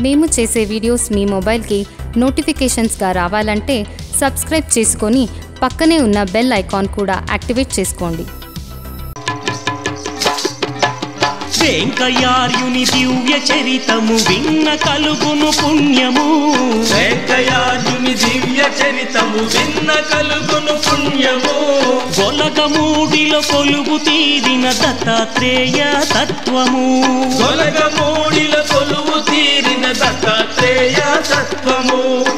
మేము చేసే వీడియోస్ మీ మొబైల్కి నోటిఫికేషన్స్గా రావాలంటే సబ్స్క్రైబ్ చేసుకొని పక్కనే ఉన్న బెల్ ఐకాన్ కూడా యాక్టివేట్ చేసుకోండి వెంకయ్యార్యుని దివ్య చరితము విన్న కలుగును పుణ్యము వెంకయ్యార్జుని దివ్య చరితము విన్న కలుగును పుణ్యము గొలగమూడిలో కొలుగు తీరిన దత్తాత్రేయ తత్వము గొలగమూడిల కొలువు తీరిన దత్తాత్రేయ తత్వము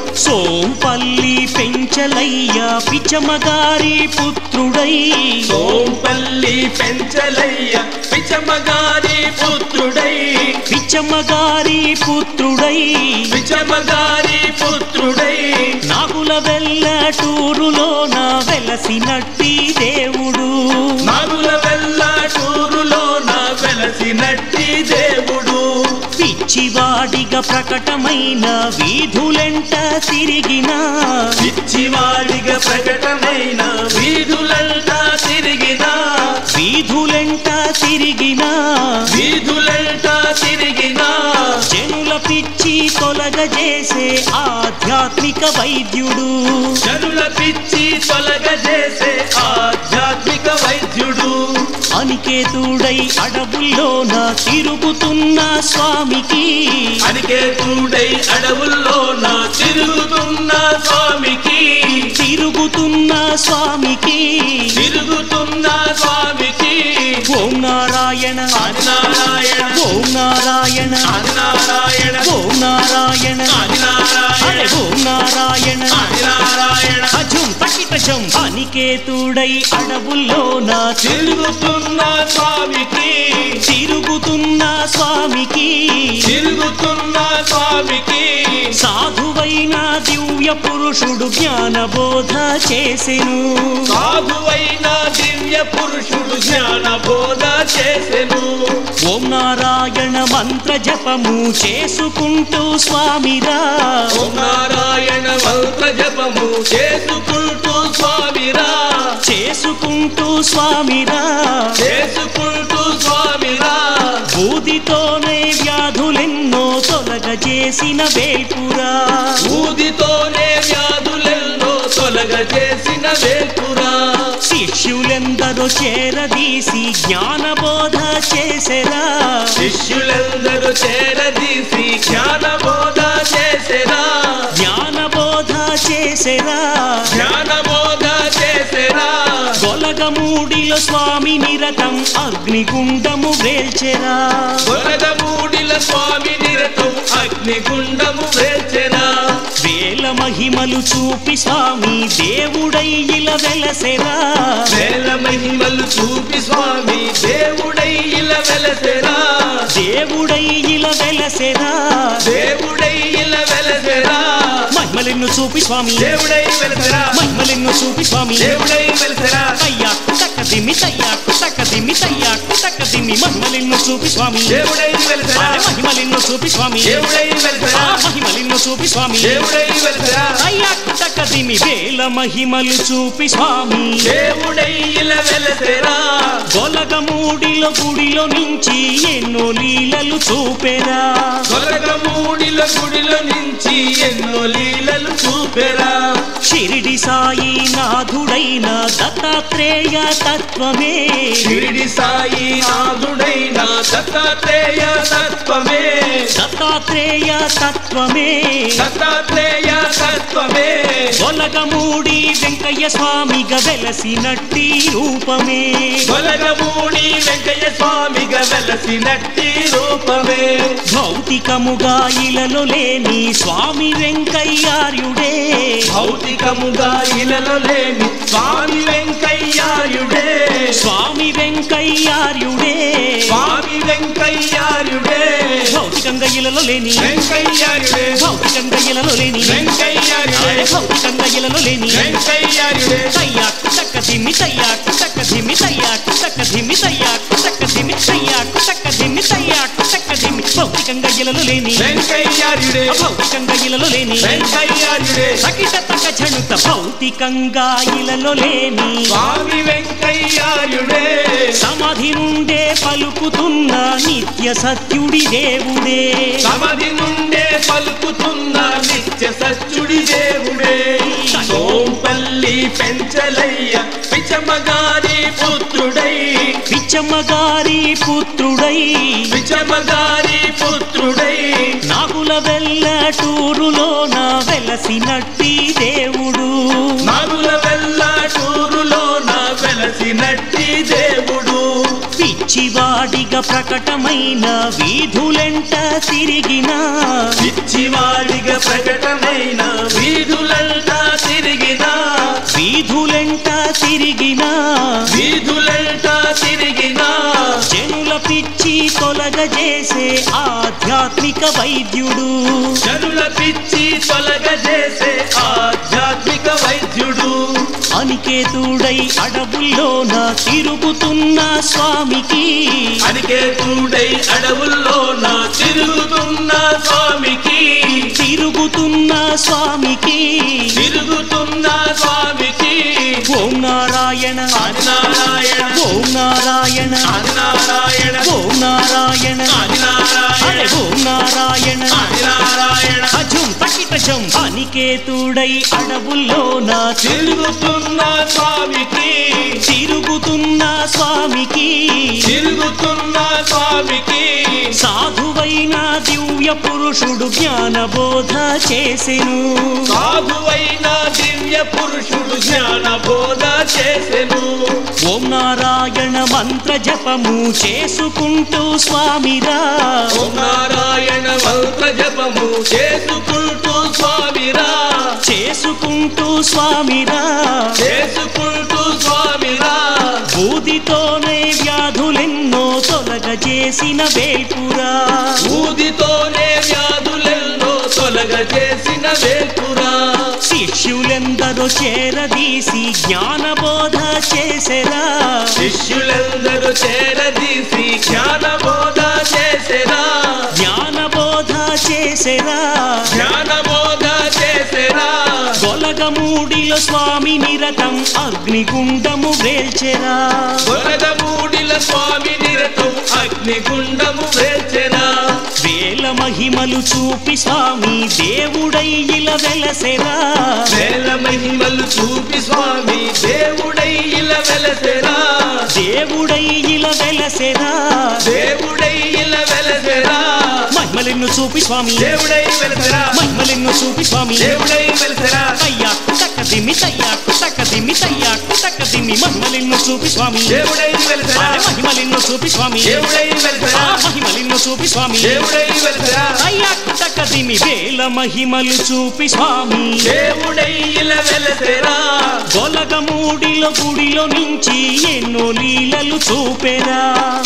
సోంపల్లి పెంచలయ్య పిచమగారి పుత్రుడై సోంపల్లి పెంచలయ్య పిచమగారి పుత్రుడై పిచమగారి పుత్రుడై పిచమగారి పుత్రుడై నాగుల వెల్లటూరులోన వెలసినట్టి దేవుడు నాగుల వెల్ల టూరులోన వెలసినట్టి దేవుడు పిచ్చివాడిగా ప్రకటమైన వీధులెంట తిరిగిన పిచ్చివాడిగా ప్రకటమైన వీధులంతా తిరిగిన వీధులెంట తిరిగిన వీధులంతా తిరిగిన జనుల పిచ్చి తొలగజేసే ఆధ్యాత్మిక వైద్యుడు జనుల పిచ్చి తొలగజేసే ఆధ్యాత్మిక వైద్యుడు అనికేతుడై అడవుల్లోన తిరుగుతున్న స్వామికి అనికేతుడై అడవుల్లోన తిరుగుతున్న స్వామికి తిరుగుతున్న స్వామికి తిరుగుతున్న స్వామికి ఓం నారాయణ ఆదినారాయణ ఓం నారాయణ ఆదినారాయణ ఓం నారాయణ అరే ఆదినారాయణ ఓం నారాయణ ఆదినారాయణ అజం తకిటజం అనికేతుడై అడవుల్లోన తిరుగుతున్న స్వామికి తిరుగుతున్న స్వామికి తిరుగుతున్న స్వామికి సాధువైన దివ్య పురుషుడు జ్ఞానబోధ చేసెను సాధువైన దివ్య పురుషుడు జ్ఞాన బోధ చేసెను ఓం నారాయణ మంత్ర జపము చేసుకుంటూ స్వామిరా ఓం నారాయణ మంత్ర జపము చేసుకుంటూ స్వామిరా చేసుకుంటూ స్వామిరా చేసుకుంటూ స్వామిరా బూదితోనే వ్యాధులెన్నో తొలగజేసిన వేల్పురా ఊదితోనే వ్యాధులెన్నో తొలగజేసిన వేల్పురా శిష్యులెందరో చేరదీసి జ్ఞానబోధ చేసెరా శిష్యులందరూ చేరదీసి జ్ఞాన బోధ చేసెరా జ్ఞానబోధ చేసెరా జ్ఞాన బోధ చేసెరా గొలగమూడిలో స్వామి నిరతం అగ్నిగుండము వేల్చెరా గొలగమూడిల స్వామి నిరతం అగ్నిగుండము వేల్చెరా వేల మహిమలు చూపి స్వామి దేవుడై ఇలా వెలసెరా వేల మహిమలు చూపి స్వామి దేవుడై ఇలా వెలసెరా దేవుడై ఇలా వెలసెరా దేవుడై ఇలా వెలసెరా మహిమలెన్ను చూపి స్వామి దేవుడై వెలసెరా మహిమలెన్ను చూపి స్వామి దేవుడై వెలసెరా అయ్యా తక్కదిమి తయ్యా తక్కదిమి తయ్యా తక్కదిమి మహిమలెన్ను చూపి స్వామి దేవుడై వెలసెరా అరే మహిమలెన్ను చూపి స్వామి దేవుడై ఆ వెలసెరా మహిమలెన్ను చూపి స్వామి దేవుడై వెలసెరా అయ్యా తక్కదిమి వేల మహిమలు చూపి స్వామి దేవుడై ఇలా వెలసెరా గొలగమూడిలో గుడిలో నుంచి ఎన్నో లీలలు చూపెరా గొలగమూడిల గుడిలో నుంచి ఎన్నో లీలలు చూపెరా షిరిడి సాయి నాథుడైన దత్తాత్రేయ తత్వమే షిరిడి సాయి నాథుడైన దత్తాత్రేయ తత్వమే దత్తాత్రేయ తత్వమే దత్తాత్రేయ తత్వమే గొలగమూడి వెంకయ్య స్వామిగా వెలసినట్టి రూపమే గొలగమూడి వెంకయ్య స్వామిగా వెలసినట్టి రూపమే భౌతికముగా ఇలలో లేని స్వామి వెంకయ్యార్యుడే భౌతికముగా ఇలలో లేని స్వామి వెంకయ్యాయుడే స్వామి వెంకయ్యార్యుడే స్వామి వెంకయ్యాయుడే భౌతికంగా ఇలలో లేని వెంకయ్యాయుడే భౌతికంగా ఇలలో లేని వెంకయ్యాయుడే అరే భౌతికంగా ఇలలో లేని వెంకయ్యాయుడే తయ్యాకు తక్కదిమి తయ్యాకు తక్కదిమి తయ్యాకు తక్కదిమి తయ్యాకు తక్కదిమి తయ్యాకు తక్కదిమి తయ్యాకు తక్కదిమి భౌతికంగా ఇలలో లేని వెంకయ్యాయుడే భౌతికంగా ఇలలో లేని వెంకయ్యాయుడే సకిట తక జనుత భౌతికంగా ఇలలో లేని స్వామి వెంకయ్యాయుడే సమ సమాధి నుండే పలుకుతున్న నిత్య సత్యుడి దేవుడే సమాధి నుండే పలుకుతున్న నిత్య సత్యుడి దేవుడే సోంపల్లి పెంచలయ్య పిచమగారి పుత్రుడై పిచ్చమ్మగారి పుత్రుడై పిచమగారి పుత్రుడై నాగుల వెల్ల టూరులోన వెలసినట్టి దేవుడు నాగుల వెల్ల టూరులోన వెలసినట్టి దేవుడు పిచ్చివాడిగా ప్రకటమైన వీధులెంట తిరిగిన పిచ్చివాడిగా ప్రకటమైన వీధులంతా తిరిగిన వీధులెంట తిరిగిన వీధులంతా తిరిగిన జనుల పిచ్చి తొలగజేసే ఆధ్యాత్మిక వైద్యుడు జనుల పిచ్చి తొలగజేసే ఆధ్యాత్మిక వైద్యుడు అనికేతుడై అడవుల్లోన తిరుగుతున్న స్వామికి అనికేతుడై అడవుల్లోన తిరుగుతున్న స్వామికి తిరుగుతున్న స్వామికి తిరుగుతున్న స్వామికి ఓం నారాయణ ఆదినారాయణ ఓం నారాయణ ఆదినారాయణ ఓం నారాయణ అరే ఆదినారాయణ ఓం నారాయణ ఆదినారాయణ అజం తకిటజం అనికేతుడై అడవుల్లోన తిరుగుతున్న స్వామికి తిరుగుతున్న స్వామికి తిరుగుతున్న స్వామికి సాధువైన దివ్య పురుషుడు జ్ఞానబోధ చేసెను సాధువైన దివ్య పురుషుడు జ్ఞాన బోధ చేసెను ఓం నారాయణ మంత్ర జపము చేసుకుంటూ స్వామిరా ఓం నారాయణ మంత్ర జపము చేసుకుంటూ స్వామిరా చేసుకుంటూ స్వామిరా చేసుకుంటూ స్వామిరా బూదితోనే వ్యాధులెన్నో తొలగజేసిన వేల్పురా ఊదితోనే వ్యాధులెన్నో తొలగజేసిన వేల్పురా శిష్యులెందరో చేరదీసి జ్ఞానబోధ చేసెరా శిష్యులందరూ చేరదీసి జ్ఞాన బోధ చేసెరా జ్ఞానబోధ చేసెరా జ్ఞాన బోధ చేసెరా గొలగమూడిలో స్వామి నిరతం అగ్నిగుండము వేల్చెరా గొరగమూడిల స్వామి నిరతం అగ్నిగుండము వేల్చెరా వేల మహిమలు చూపి స్వామి దేవుడై ఇలా వెలసెరా వేల మహిమలు చూపి స్వామి దేవుడై ఇలా వెలసెరా దేవుడై ఇలా వెలసెరా దేవుడై ఇలా వెలసెరా మహిమలెన్ను చూపి స్వామి దేవుడై వెలసెరా మహిమలెన్ను చూపి స్వామి దేవుడై వెలసెరా అయ్యా కుటకదిమి తయ్యా కుటకదిమి తయ్యా కుటకదిమి మహిమలెన్ను చూపి స్వామి దేవుడై వెలసెరా అరే మహిమలెన్ను చూపి స్వామి దేవుడై ఆ వెలసెరా మహిమలెన్ను చూపి స్వామి దేవుడై వెలసెరా అయ్యా కుటకదిమి వేల మహిమలు చూపి స్వామి దేవుడై ఇలా వెలసెరా గొలగమూడిలో గుడిలో నుంచి ఎన్నో లీలలు చూపెరా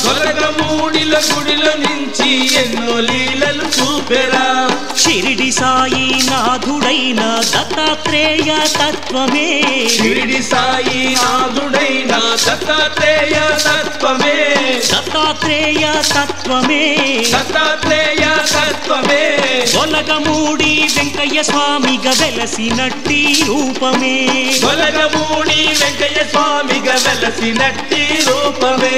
గొరగమూడిల గుడిలో నుంచి ఎన్నో లీలలు చూపెరా షిరిడి సాయి నాథుడైన దత్తాత్రేయ తత్వమే షిరిడి సాయి నాథుడైన దత్తాత్రేయ తత్వమే దత్తాత్రేయ తత్వమే దత్తాత్రేయ తత్వమే గొలగమూడి వెంకయ్య స్వామిగా వెలసినట్టి రూపమే గొలగమూడి వెంకయ్య స్వామిగా వెలసినట్టి రూపమే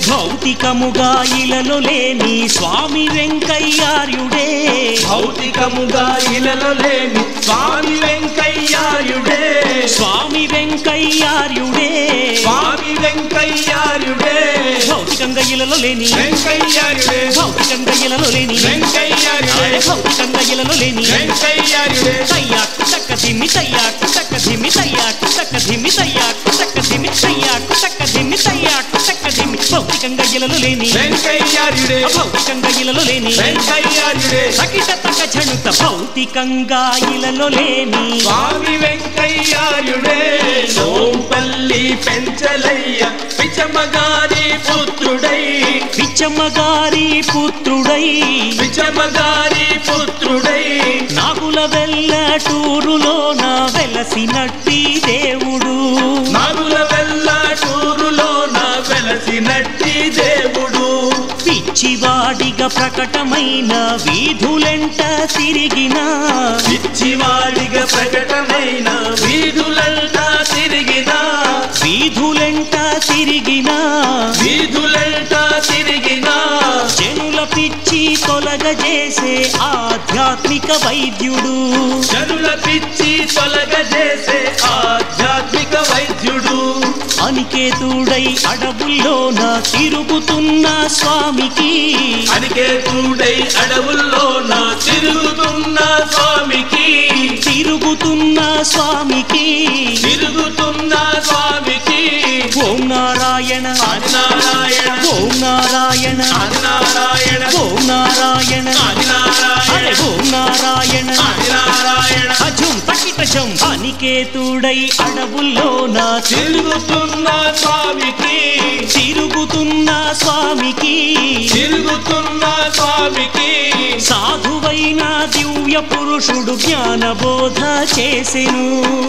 భౌతికముగా ఇలలో లేని స్వామి వెంకయ్యార్యుడే భౌతికముగా ఇలలో లేని స్వామి వెంకయ్యాయుడే స్వామి వెంకయ్యార్యుడే స్వామి వెంకయ్యాయుడే భౌతికంగా ఇలలో లేని వెంకయ్యాయుడే భౌతికంగా ఇలలో లేని వెంకయ్యాయుడే అరే భౌతికంగా ఇలలో లేని వెంకయ్యాయుడే తయ్యా కుటక ధిమి తయ్యా కుటక ధిమి తయ్యా కుటక ధిమి తయ్యా కుటక ధిమి తయ్యా కుటక ధిమి తయ్యా కుటక ధిమి భౌతికంగా ఇలలో లేని వెంకయ్యాయుడే భౌతికంగా ఇలలో లేని వెంకయ్యాయుడే సకిట తక జనుత భౌతికంగా ఇలలో లేని స్వామి వెంకయ్యాయుడే సోంపల్లి పెంచలయ్య పిచమగారి పుత్రుడై పిచ్చమ్మగారి పుత్రుడై పిచమగారి పుత్రుడై నాగుల వెల్ల టూరులోన వెలసినట్టి దేవుడు నాగుల వెల్ల టూరులోన వెలసినట్టి దేవుడు పిచ్చివాడిగా ప్రకటమైన వీధులెంట తిరిగిన పిచ్చివాడిగా ప్రకటమైన వీధులంతా తిరిగిన వీధులెంట తిరిగినా వీధులంట తిరిగినా జనుల పిచ్చి తొలగజేసే ఆధ్యాత్మిక వైద్యుడు జనుల పిచ్చి తొలగజేసే ఆధ్యాత్మిక వైద్యుడు అనికేతుడై అడవుల్లోన తిరుగుతున్న స్వామికి అనికేతుడై అడవుల్లోన తిరుగుతున్న స్వామికి తిరుగుతున్న స్వామికి తిరుగుతున్న స్వామికి ఓం నారాయణ ఆదినారాయణ ఓం నారాయణ ఆదినారాయణ ఓం నారాయణ అరే ఆదినారాయణ ఓం నారాయణ ఆదినారాయణ అజం తకిటజం అనికేతుడై అడవుల్లోన తిరుగుతున్న స్వామికి తిరుగుతున్న స్వామికి తిరుగుతున్న స్వామికి సాధువైన దివ్య పురుషుడు జ్ఞానబోధ చేసెను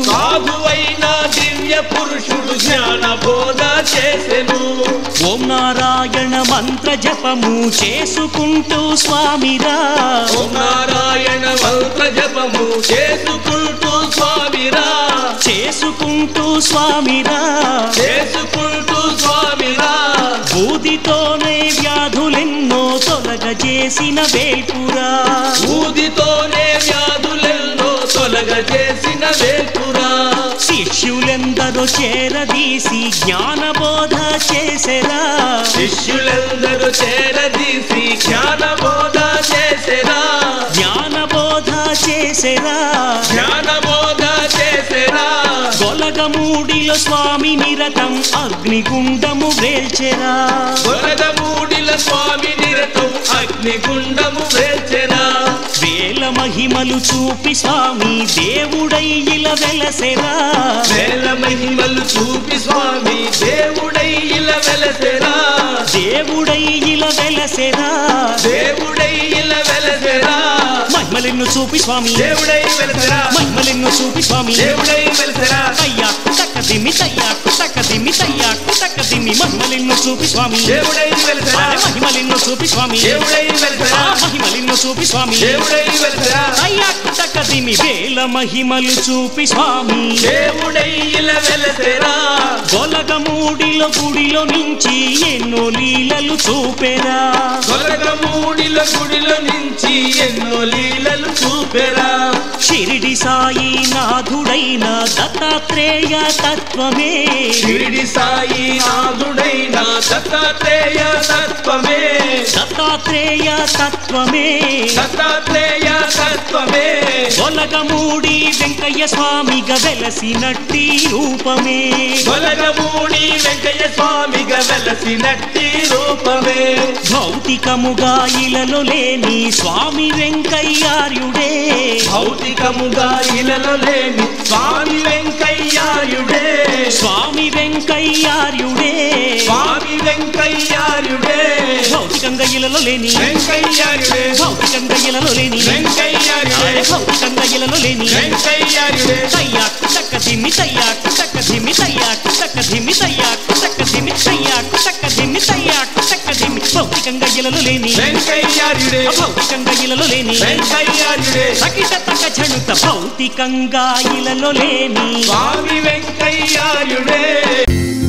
సాధువైన దివ్య పురుషుడు జ్ఞాన బోధ చేసెను ఓం నారాయణ మంత్ర జపము చేసుకుంటూ స్వామిరా ఓం నారాయణ మంత్ర జపము చేసుకుంటూ స్వామిరా చేసుకుంటూ స్వామిరా చేసుకుంటూ స్వామిరా బూదితోనే వ్యాధులెన్నో తొలగజేసిన వేల్పురా ఊదితోనే వ్యాధులెన్నో తొలగ చేసిన వేల్పురా శిష్యులెందరో చేరదీసి జ్ఞానబోధ చేసెరా శిష్యులందరూ చేరదీసి జ్ఞాన బోధ చేసెరా జ్ఞానబోధ చేసెరా జ్ఞాన బోధ చేసెరా గొలగమూడిలో స్వామి నిరతం అగ్నిగుండము వేల్చెరా గొలగమూడిల స్వామి నిరతం అగ్నిగుండము వేల్చెరా వేల మహిమలు చూపి స్వామి దేవుడై ఇలా వెలసెరా వేల మహిమలు చూపి స్వామి దేవుడై ఇలా వెలసెరా దేవుడై ఇలా వెలసెరా దేవుడై ఇలా వెలసెరా మహిమలెన్ను చూపి స్వామి దేవుడై వెలసెరా మహిమలెన్ను చూపి స్వామి దేవుడై వెలసెరా అయ్యా కుటకదిమి తయ్యా కుటకదిమి తయ్యా కుటకదిమి మహిమలెన్ను చూపి స్వామి దేవుడై వెలసెరా అరే మహిమలెన్ను చూపి స్వామి దేవుడై ఆ వెలసెరా మహిమలెన్ను చూపి స్వామి దేవుడై వెలసెరా అయ్యా కుటకదిమి వేల మహిమలు చూపి స్వామి దేవుడై ఇలా వెలసెరా గొలగమూడిలో గుడిలో నుంచి ఎన్నో లీలలు చూపెరా గొలగమూడిల గుడిలో నుంచి ఎన్నో లీలలు చూపెరా షిరిడి సాయి నాథుడైన దత్తాత్రేయ తత్వమే షిరిడి సాయి నాథుడైన దత్తాత్రేయ తత్వమే దత్తాత్రేయ తత్వమే దత్తాత్రేయ తత్వమే గొలగమూడి వెంకయ్య స్వామిగా వెలసినట్టి రూపమే గొలగమూడి వెంకయ్య స్వామిగా వెలసినట్టి రూపమే భౌతికముగా ఇలలో లేని స్వామి వెంకయ్యార్యుడే భౌతికముగా ఇలలో లేని స్వామి వెంకయ్యాయుడే స్వామి వెంకయ్యార్యుడే స్వామి వెంకయ్యాయుడే భౌతికంగా ఇలలో లేని వెంకయ్యాయుడే భౌతికంగా ఇలలో లేని వెంకయ్యాయుడే అరే భౌతికంగా ఇలలో లేని వెంకయ్యాయుడే తయ్యా కుటక ధిమి తయ్యా కుటక ధిమి తయ్యా కుటక ధిమి తయ్యా కుటక ధిమి తయ్యా కుటక ధిమి తయ్యా కుటక ధిమి భౌతికంగా ఇలలో లేని వెంకయ్యాయుడే భౌతికంగా ఇలలో లేని వెంకయ్యాయుడే సకిట తక జనుత భౌతికంగా ఇలలో లేని స్వామి వెంకయ్యాయుడే